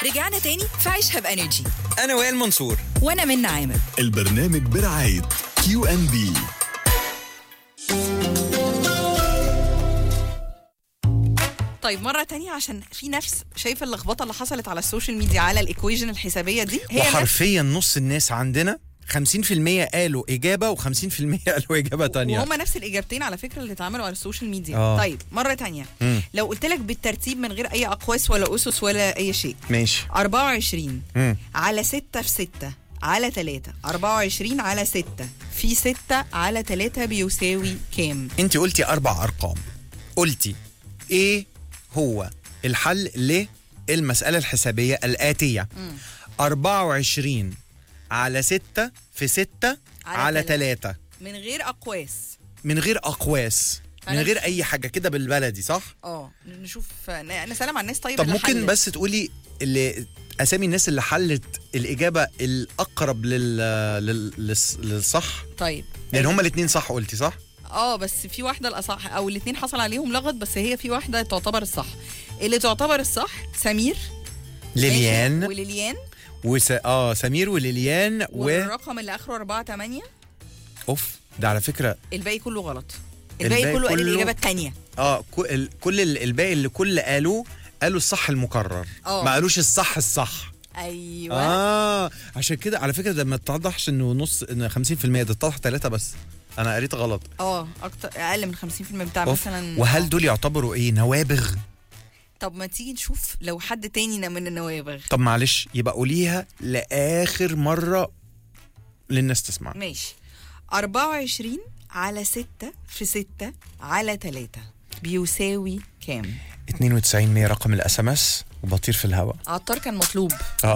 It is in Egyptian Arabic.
رجعنا تاني في عيشها بانرجي انا وائل منصور وانا من عامر البرنامج برعاية كيو ان بي طيب مرة تانية عشان في نفس شايفة اللخبطة اللي حصلت على السوشيال ميديا على الايكويجن الحسابية دي هي نفس وحرفيا نص الناس عندنا 50% قالوا إجابة و50% قالوا إجابة تانية وهما نفس الاجابتين على فكرة اللي اتعملوا على السوشيال ميديا آه. طيب مرة تانية مم. لو قلت لك بالترتيب من غير اي اقواس ولا اسس ولا اي شيء ماشي 24 مم. على 6 في 6 على 3 24 على 6 في 6 على 3 بيساوي كام؟ أنت قلتي أربع أرقام قلتي إيه هو الحل للمسألة الحسابية الآتية 24 على 6 في 6 على على تلاتة. 3 من غير اقواس من غير أقواس من أنا غير مش- أي حاجة كده بالبلدي صح؟ اه نشوف ن- نسلم على الناس طيب طب اللي ممكن حلت. بس تقولي اللي اسامي الناس اللي حلت الاجابه الاقرب لل... لل... للص- للصح طيب لان هما الاثنين صح قلتي صح اه بس في واحده الاصح او الاثنين حصل عليهم لغط بس هي في واحده تعتبر الصح اللي تعتبر الصح سمير ليليان ماشي، وليليان وس... اه سمير وليليان و والرقم اللي اخره 4 8 اوف ده على فكره الباقي كله غلط الباقي, الباقي كله قال كله- الاجابه الثانيه اه ك- ال- كل ال- الباقي اللي كل قالوه قالوا الصح المكرر آه. ما قالوش الصح الصح ايوه اه عشان كده على فكره ده ما اتضحش انه نص ان 50% ده اتضح ثلاثه بس انا قريت غلط اه اكتر اقل من 50% بتاع أوف. مثلا وهل دول يعتبروا ايه نوابغ طب ما تيجي نشوف لو حد تاني من النوابغ طب معلش يبقى قوليها لاخر مره للناس تسمع ماشي 24 على 6 في 6 على 3 بيساوي كام 92 100 رقم الاس ام اس وبطير في الهواء عطار كان مطلوب اه